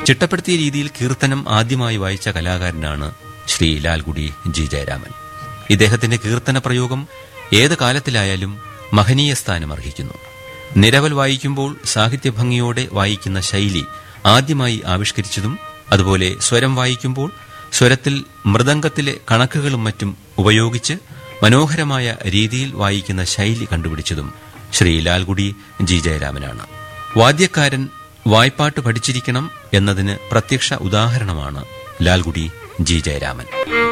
ചിട്ടപ്പെടുത്തിയ രീതിയിൽ കീർത്തനം ആദ്യമായി വായിച്ച കലാകാരനാണ് ശ്രീ ലാൽഗുഡി ജി ജയരാമൻ ഇദ്ദേഹത്തിന്റെ കീർത്തന പ്രയോഗം ഏത് കാലത്തിലായാലും മഹനീയ സ്ഥാനം അർഹിക്കുന്നു നിരവൽ വായിക്കുമ്പോൾ സാഹിത്യഭംഗിയോടെ വായിക്കുന്ന ശൈലി ആദ്യമായി ആവിഷ്കരിച്ചതും അതുപോലെ സ്വരം വായിക്കുമ്പോൾ സ്വരത്തിൽ മൃദംഗത്തിലെ കണക്കുകളും മറ്റും ഉപയോഗിച്ച് മനോഹരമായ രീതിയിൽ വായിക്കുന്ന ശൈലി കണ്ടുപിടിച്ചതും ശ്രീ ലാൽഗുഡി ജി ജയരാമനാണ് വാദ്യക്കാരൻ വായ്പാട്ട് പഠിച്ചിരിക്കണം എന്നതിന് പ്രത്യക്ഷ ഉദാഹരണമാണ് ലാൽഗുഡി ജി ജയരാമൻ